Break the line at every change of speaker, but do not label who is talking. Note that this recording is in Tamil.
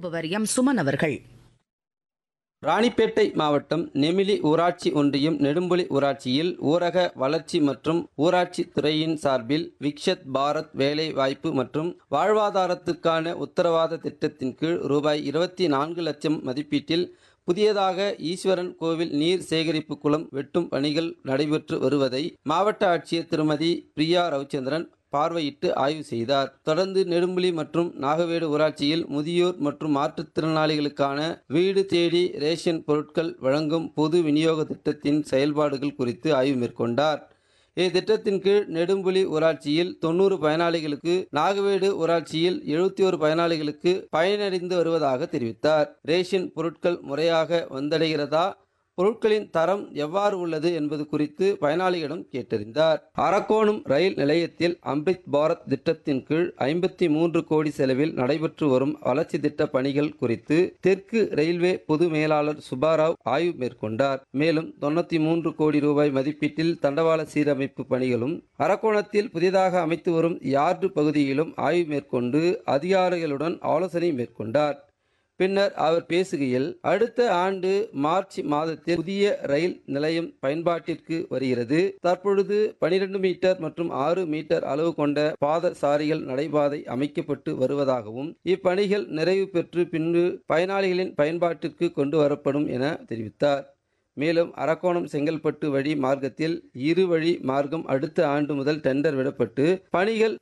வழங்குபவர் எம் சுமன் அவர்கள்
ராணிப்பேட்டை மாவட்டம் நெமிலி ஊராட்சி ஒன்றியம் நெடும்புலி ஊராட்சியில் ஊரக வளர்ச்சி மற்றும் ஊராட்சி துறையின் சார்பில் விக்ஷத் பாரத் வேலை வாய்ப்பு மற்றும் வாழ்வாதாரத்துக்கான உத்தரவாத திட்டத்தின் கீழ் ரூபாய் இருபத்தி நான்கு லட்சம் மதிப்பீட்டில் புதியதாக ஈஸ்வரன் கோவில் நீர் சேகரிப்பு குளம் வெட்டும் பணிகள் நடைபெற்று வருவதை மாவட்ட ஆட்சியர் திருமதி பிரியா ரவிச்சந்திரன் பார்வையிட்டு ஆய்வு செய்தார் தொடர்ந்து நெடும்புலி மற்றும் நாகவேடு ஊராட்சியில் முதியோர் மற்றும் மாற்றுத்திறனாளிகளுக்கான வீடு தேடி ரேஷன் பொருட்கள் வழங்கும் பொது விநியோக திட்டத்தின் செயல்பாடுகள் குறித்து ஆய்வு மேற்கொண்டார் இத்திட்டத்தின் கீழ் நெடும்புலி ஊராட்சியில் தொண்ணூறு பயனாளிகளுக்கு நாகவேடு ஊராட்சியில் எழுபத்தி ஒரு பயனாளிகளுக்கு பயனடைந்து வருவதாக தெரிவித்தார் ரேஷன் பொருட்கள் முறையாக வந்தடைகிறதா பொருட்களின் தரம் எவ்வாறு உள்ளது என்பது குறித்து பயனாளிகளிடம் கேட்டறிந்தார் அரக்கோணம் ரயில் நிலையத்தில் அம்ரித் பாரத் திட்டத்தின் கீழ் ஐம்பத்தி மூன்று கோடி செலவில் நடைபெற்று வரும் வளர்ச்சி திட்ட பணிகள் குறித்து தெற்கு ரயில்வே பொது மேலாளர் சுபாராவ் ஆய்வு மேற்கொண்டார் மேலும் தொண்ணூத்தி மூன்று கோடி ரூபாய் மதிப்பீட்டில் தண்டவாள சீரமைப்பு பணிகளும் அரக்கோணத்தில் புதிதாக அமைத்து வரும் யார்டு பகுதியிலும் ஆய்வு மேற்கொண்டு அதிகாரிகளுடன் ஆலோசனை மேற்கொண்டார் பின்னர் அவர் பேசுகையில் அடுத்த ஆண்டு மார்ச் மாதத்தில் புதிய ரயில் நிலையம் பயன்பாட்டிற்கு வருகிறது தற்பொழுது 12 மீட்டர் மற்றும் ஆறு மீட்டர் அளவு கொண்ட பாதசாரிகள் நடைபாதை அமைக்கப்பட்டு வருவதாகவும் இப்பணிகள் நிறைவு பெற்று பின்பு பயனாளிகளின் பயன்பாட்டிற்கு கொண்டு வரப்படும் என தெரிவித்தார் மேலும் அரக்கோணம் செங்கல்பட்டு வழி மார்க்கத்தில் இரு வழி மார்க்கம் அடுத்த ஆண்டு முதல் டெண்டர் விடப்பட்டு பணிகள்